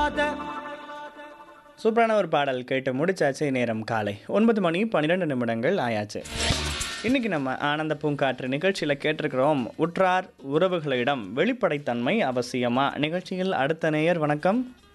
சூப்பரான ஒரு பாடல் கேட்டு முடிச்சாச்சு நேரம் காலை ஒன்பது மணி பன்னிரெண்டு நிமிடங்கள் ஆயாச்சு இன்னைக்கு நம்ம ஆனந்த பூங்காற்று நிகழ்ச்சியில் கேட்டிருக்கிறோம் உற்றார் உறவுகளிடம் வெளிப்படைத்தன்மை அவசியமா நிகழ்ச்சியில் அடுத்த நேயர் வணக்கம்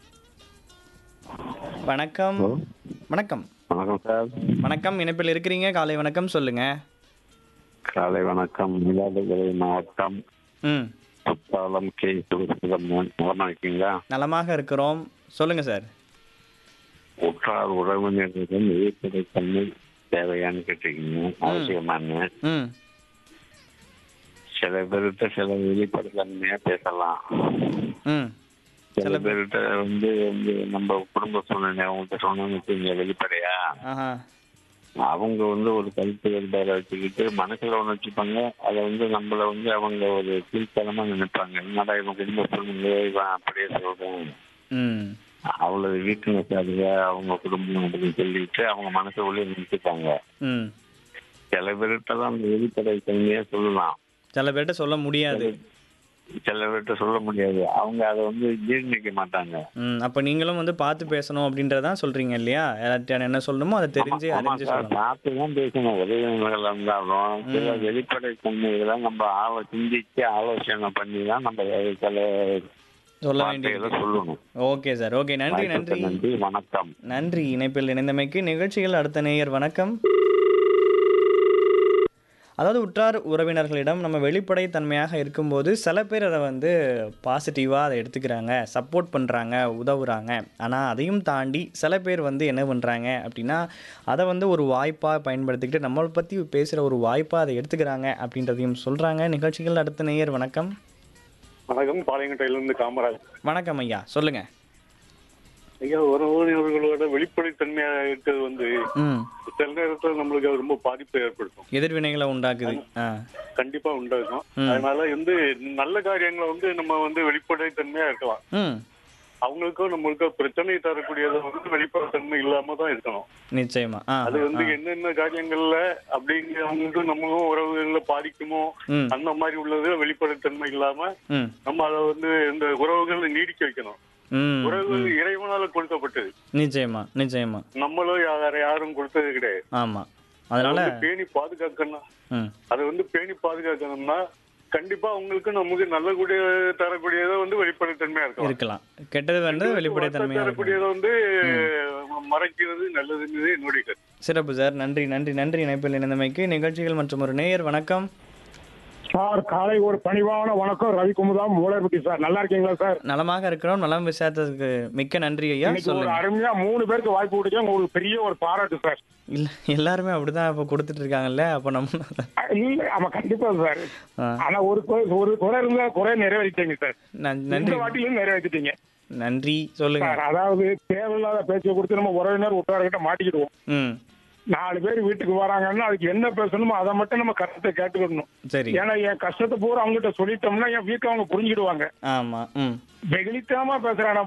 வணக்கம் வணக்கம் வணக்கம் சார் வணக்கம் இணைப்பில் இருக்கிறீங்க காலை வணக்கம் சொல்லுங்க காலை வணக்கம் மயிலாடுதுறை மாவட்டம் ம் குத்தாலம் கே சுப்பிரமணியன் நலமா இருக்கீங்களா நலமாக இருக்கிறோம் சொல்லுங்க சார் உற்றார் உறவினர்களிடம் வெளிப்படைத்தன்மை தேவையான்னு கேட்டிருக்கீங்க அவசியமான்னு ம் சில பேர்கிட்ட சில வெளிப்படைத்தன்மையா பேசலாம் ம் சில பேர்கிட்ட வந்து வந்து நம்ம குடும்ப சூழ்நிலை அவங்கள்ட்ட சொன்னோம்னு வச்சுக்கோங்க வெளிப்படையா ஆஹா அவங்க வந்து ஒரு கருத்து வேறுபாடு வச்சுக்கிட்டு மனசுல ஒண்ணு வச்சுப்பாங்க அதை வந்து நம்மள வந்து அவங்க ஒரு கீழ்த்தனமா நினைப்பாங்க என்னடா இவன் குடும்ப சூழ்நிலை இவன் அப்படியே சொல்றேன் ம் அவ்வளவு வீக்னஸ் அதுக அவங்க குடும்பம் அப்படின்னு சொல்லிட்டு அவங்க மனசு உள்ளே நினைச்சுட்டாங்க ம் சில பேர்கிட்ட தான் அந்த வெளிப்படை தன்மையா சொல்லலாம் சில பேர்கிட்ட சொல்ல முடியாது சில பேர்கிட்ட சொல்ல முடியாது அவங்க அதை வந்து ஜீர்ணிக்க மாட்டாங்க ம் அப்போ நீங்களும் வந்து பார்த்து பேசணும் அப்படின்றதான் சொல்றீங்க இல்லையா யார்கிட்ட என்ன சொல்லணுமோ அதை தெரிஞ்சு ஆமா அறிஞ்சு சார் சொல்லணும் பார்த்து தான் பேசணும் உதவிகள் இருந்தாலும் சில வெளிப்படை தன்மைகளை நம்ம ஆலோ சிந்திச்சு ஆலோசனை பண்ணி தான் நம்ம சில சொல்ல வார்த்தைகளை வேண்டியது சொல்லணும் ஓகே சார் ஓகே நன்றி நன்றி வாய்ப்புக்கு நன்றி வணக்கம் நன்றி இணைப்பில் இணைந்தமைக்கு நிகழ்ச்சிகள் அடுத்த நேயர் வணக்கம் அதாவது உற்றார் உறவினர்களிடம் நம்ம வெளிப்படைத்தன்மையாக இருக்கும்போது சில பேர் அதை வந்து பாசிட்டிவாக அதை எடுத்துக்கிறாங்க சப்போர்ட் பண்ணுறாங்க உதவுறாங்க ஆனால் அதையும் தாண்டி சில பேர் வந்து என்ன பண்ணுறாங்க அப்படின்னா அதை வந்து ஒரு வாய்ப்பாக பயன்படுத்திக்கிட்டு நம்மளை பற்றி பேசுகிற ஒரு வாய்ப்பாக அதை எடுத்துக்கிறாங்க அப்படின்றதையும் சொல்கிறாங்க நிகழ்ச்சிகள் அடுத்த நேயர் வணக்கம் வணக்கம் பாளையங்கோட்டையிலிருந்து காமராஜ் வணக்கம் ஐயா சொல்லுங்கள் ஐயா உறவினர்களோட வெளிப்படைத்தன்மையா இருக்கிறது வந்து ம் சில நேரத்துல நம்மளுக்கு அது ரொம்ப பாதிப்பை ஏற்படுத்தும் எதிர்வினைகளை உண்டாக்குது ஆ கண்டிப்பா உண்டாகும் அதனால வந்து நல்ல காரியங்களை வந்து நம்ம வந்து வெளிப்படைத்தன்மையா இருக்கலாம் ம் அவங்களுக்கும் நம்மளுக்கும் பிரச்சனை தரக்கூடியதை வந்து வெளிப்படைத்தன்மை இல்லாம தான் இருக்கணும் நிச்சயமா ஆ அது வந்து என்னென்ன காரியங்கள்ல அப்படிங்கிறவங்களுக்கு நம்மளும் உறவுகள்ல பாதிக்குமோ ம் அந்த மாதிரி உள்ளது வெளிப்படைத்தன்மை இல்லாம ம் நம்ம அதை வந்து இந்த உறவுகளை நீடிக்க வைக்கணும் ம் உறவுகள் இறைவனால கொடுக்கப்பட்டது நிச்சயமா நிச்சயமா நம்மளும் வேற யாரும் கொடுத்தது கிடையாது ஆமா அதனால வந்து பேணி பாதுகாக்கணும் ம் அதை வந்து பேணி பாதுகாக்கணும்னா கண்டிப்பா அவங்களுக்கு நமக்கு நல்ல கூடிய தரக்கூடியதை வந்து வெளிப்படைத்தன்மையா இருக்கலாம் இருக்கலாம் கெட்டது வந்து வெளிப்படைத்தன்மையா இருக்கும் தரக்கூடியதை வந்து மறைக்கிறது நல்லதுங்கிறது என்னுடைய கருத்து சிறப்பு சார் நன்றி நன்றி நன்றி இணைப்பில் இணைந்தமைக்கு நிகழ்ச்சிகள் மற்றும் ஒரு நேயர் வணக்கம் சார் காலை ஒரு பணிவான வணக்கம் ரவி குமுதாம் மூலர்பட்டி சார் நல்லா இருக்கீங்களா சார் நலமாக இருக்கிறோம் நலம் விசாரித்ததுக்கு மிக்க நன்றி ஐயா இன்னைக்கு ஒரு சொல்லுங்க அருமையா மூணு பேருக்கு வாய்ப்பு கொடுக்க உங்களுக்கு பெரிய ஒரு பாராட்டு சார் இல்ல எல்லாருமே அப்படிதான் இப்ப கொடுத்துட்டு இருக்காங்கல்ல அப்ப நம்ம அஹ் இல்ல ஆமா கண்டிப்பா சார் ஆ, ஆனா ஒரு குறை- ஒரு குறை இருந்தா குறை நிறைவேற்றிட்டீங்க சார் நன்- இந்த நன்றி வாட்டிலும் நிறைவேற்றிட்டீங்க நன்றி சொல்லுங்க சார் அதாவது தேவையில்லாத பேச்சை கொடுத்து நம்ம உறவினர் உற்றார்கிட்ட மாட்டிக்கிடுவோம் ம் நாலு பேர் வீட்டுக்கு வராங்கன்னா அதுக்கு என்ன பேசணுமோ அதை மட்டும் நம்ம கருத்தை கேட்டுக்கணும் சரி ஏன்னா என் கஷ்டத்தை பூரா அவங்ககிட்ட சொல்லிட்டோம்னா என் வீட்டை அவங்க புரிஞ்சுக்கிடுவாங்க ஆமா ம் வெகுளித்தனமா பேசுறான